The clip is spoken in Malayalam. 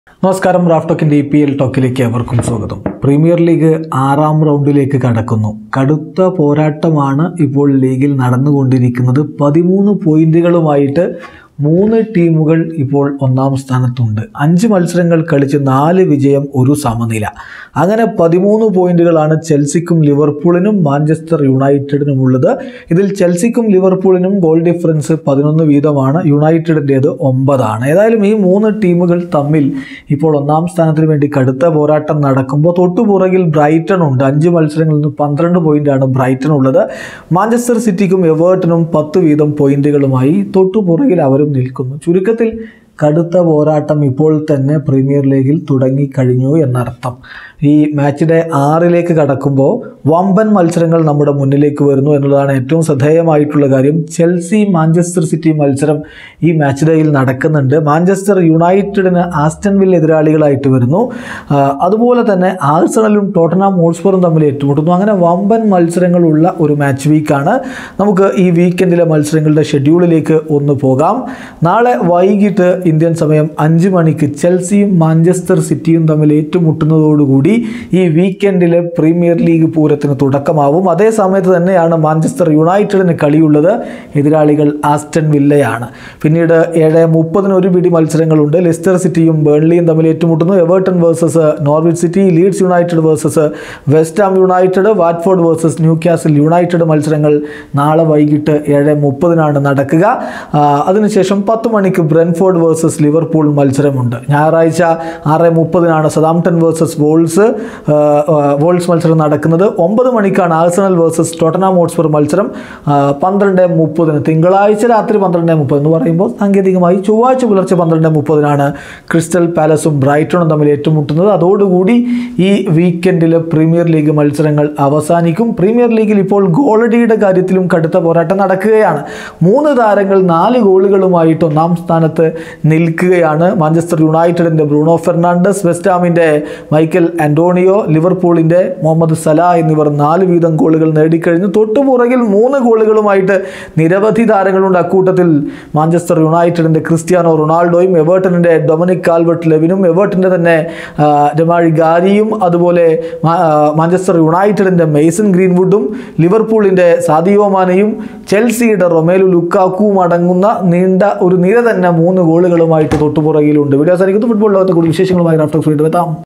നമസ്കാരം റാഫ്ടോക്കിൻ്റെ ഇ പി എൽ ടോക്കിലേക്ക് അവർക്കും സ്വാഗതം പ്രീമിയർ ലീഗ് ആറാം റൗണ്ടിലേക്ക് കടക്കുന്നു കടുത്ത പോരാട്ടമാണ് ഇപ്പോൾ ലീഗിൽ നടന്നുകൊണ്ടിരിക്കുന്നത് പതിമൂന്ന് പോയിന്റുകളുമായിട്ട് മൂന്ന് ടീമുകൾ ഇപ്പോൾ ഒന്നാം സ്ഥാനത്തുണ്ട് അഞ്ച് മത്സരങ്ങൾ കളിച്ച് നാല് വിജയം ഒരു സമനില അങ്ങനെ പതിമൂന്ന് പോയിന്റുകളാണ് ചെൽസിക്കും ലിവർപൂളിനും മാഞ്ചസ്റ്റർ യുണൈറ്റഡിനുമുള്ളത് ഇതിൽ ചെൽസിക്കും ലിവർപൂളിനും ഗോൾ ഡിഫറൻസ് പതിനൊന്ന് വീതമാണ് യുണൈറ്റഡിൻ്റേത് ഒമ്പതാണ് ഏതായാലും ഈ മൂന്ന് ടീമുകൾ തമ്മിൽ ഇപ്പോൾ ഒന്നാം സ്ഥാനത്തിന് വേണ്ടി കടുത്ത പോരാട്ടം നടക്കുമ്പോൾ തൊട്ടുപുറകിൽ ബ്രൈറ്റൺ ഉണ്ട് അഞ്ച് മത്സരങ്ങളിൽ നിന്ന് പന്ത്രണ്ട് പോയിന്റാണ് ബ്രൈറ്റൺ ഉള്ളത് മാഞ്ചസ്റ്റർ സിറ്റിക്കും എവേർട്ടനും പത്ത് വീതം പോയിന്റുകളുമായി തൊട്ടുപുറകിൽ അവരും നിൽക്കുന്നു ചുരുക്കത്തിൽ കടുത്ത പോരാട്ടം ഇപ്പോൾ തന്നെ പ്രീമിയർ ലീഗിൽ തുടങ്ങിക്കഴിഞ്ഞു എന്നർത്ഥം ഈ മാച്ച് ഡേ ആറിലേക്ക് കടക്കുമ്പോൾ വമ്പൻ മത്സരങ്ങൾ നമ്മുടെ മുന്നിലേക്ക് വരുന്നു എന്നുള്ളതാണ് ഏറ്റവും ശ്രദ്ധേയമായിട്ടുള്ള കാര്യം ചെൽസി മാഞ്ചസ്റ്റർ സിറ്റി മത്സരം ഈ മാച്ച് ഡേയിൽ നടക്കുന്നുണ്ട് മാഞ്ചസ്റ്റർ യുണൈറ്റഡിന് ആസ്റ്റൺ വില്ല എതിരാളികളായിട്ട് വരുന്നു ആ, അതുപോലെ തന്നെ ആഴ്സണലും ടോട്ടനാം ഹോട്ട്സ്പറും തമ്മിൽ ഏറ്റുമുട്ടുന്നു അങ്ങനെ വമ്പൻ മത്സരങ്ങളുള്ള ഒരു മാച്ച് വീക്കാണ് നമുക്ക് ഈ വീക്കെൻഡിലെ മത്സരങ്ങളുടെ ഷെഡ്യൂളിലേക്ക് ഒന്ന് പോകാം നാളെ വൈകിട്ട് ഇന്ത്യൻ സമയം അഞ്ച് മണിക്ക് ചെൽസിയും മാഞ്ചസ്റ്റർ സിറ്റിയും തമ്മിൽ ഏറ്റുമുട്ടുന്നതോടുകൂടി ഈ വീക്കെൻഡിലെ പ്രീമിയർ ലീഗ് പൂരത്തിന് തുടക്കമാവും അതേ സമയത്ത് തന്നെയാണ് മാഞ്ചസ്റ്റർ യുണൈറ്റഡിന് കളിയുള്ളത് എതിരാളികൾ ആസ്റ്റൺ വില്ലയാണ് പിന്നീട് ഏഴ് മുപ്പതിന് ഒരു പിടി മത്സരങ്ങളുണ്ട് ലെസ്റ്റർ സിറ്റിയും ബേൺലിയും തമ്മിൽ ഏറ്റുമുട്ടുന്നു Everton versus Norwich City Leeds United versus West Ham United Watford versus Newcastle United മത്സരങ്ങൾ നാളെ വൈകിട്ട് ഏഴ് മുപ്പതിനാണ് നടക്കുക ആ, അതിനുശേഷം പത്ത് മണിക്ക് ബ്രെൻഫോർഡ് വേഴ്സസ് ലിവർപൂൾ മത്സരമുണ്ട് ഞായറാഴ്ച ആറ് മുപ്പതിനാണ് സതാംപ്ടൺ വേഴ്സസ് വോൾസ് ആ, ആ, വോൾസ് മത്സരം നടക്കുന്നത് ഒമ്പത് മണിക്കാണ് ആഴ്സണൽ വേഴ്സസ് ടോട്ടനാം ഹോട്ട്സ്പർ മത്സരം ആ, പന്ത്രണ്ട് മുപ്പതിന് തിങ്കളാഴ്ച രാത്രി പന്ത്രണ്ട് മുപ്പത് എന്ന് പറയുമ്പോൾ സാങ്കേതികമായി ചൊവ്വാഴ്ച പുലർച്ചെ പന്ത്രണ്ട് മുപ്പതിനാണ് ക്രിസ്റ്റൽ പാലസും ബ്രൈറ്റണും തമ്മിൽ ഏറ്റുമുട്ടുന്നത് അതോടുകൂടി ഈ വീക്കെൻഡിലെ പ്രീമിയർ ലീഗ് മത്സരങ്ങൾ അവസാനിക്കും പ്രീമിയർ ലീഗിൽ ഇപ്പോൾ ഗോളടിയുടെ കാര്യത്തിലും കടുത്ത പോരാട്ടം നടക്കുകയാണ് മൂന്ന് താരങ്ങൾ നാല് ഗോളുകളുമായിട്ട് ഒന്നാം സ്ഥാനത്ത് നിൽക്കുകയാണ് മാഞ്ചസ്റ്റർ യുണൈറ്റഡിൻ്റെ ബ്രൂണോ ഫെർണാണ്ടസ് വെസ്റ്റാമിൻ്റെ മൈക്കൽ ആന്റോണിയോ ലിവർപൂളിൻ്റെ മുഹമ്മദ് സലാ എന്നിവർ നാല് വീതം ഗോളുകൾ നേടിക്കഴിഞ്ഞു തൊട്ടുപുറകിൽ മൂന്ന് ഗോളുകളുമായിട്ട് നിരവധി താരങ്ങളുണ്ട് അക്കൂട്ടത്തിൽ മാഞ്ചസ്റ്റർ യുണൈറ്റഡിൻ്റെ ക്രിസ്ത്യാനോ റൊണാൾഡോയും എവേർട്ടണിൻ്റെ ഡൊമിനിക് കാൽവർട്ട് ലെവിനും എവേർട്ടൻ്റെ തന്നെ ആ, രമാഴി ഗാരിയും അതുപോലെ മാ- ആ, മാഞ്ചസ്റ്റർ യുണൈറ്റഡിൻ്റെ മെയ്സൺ ഗ്രീൻവുഡും ലിവർപൂളിൻ്റെ സാദിയോ മാനയും ചെൽസിയുടെ റൊമേലു ലുക്കാക്കുവും അടങ്ങുന്ന നീണ്ട ഒരു നിര തന്നെ മൂന്ന് ഗോളുകളുമായിട്ട് തൊട്ടുപുറകിലുണ്ട് വീഡിയോ അവസാനിക്കുന്നു ഫുട്ബോൾ ലോകത്തെ കൂടുതൽ വിശേഷങ്ങളുമായി റാഫ്റ്റോക്സ് വീണ്ടും എത്താം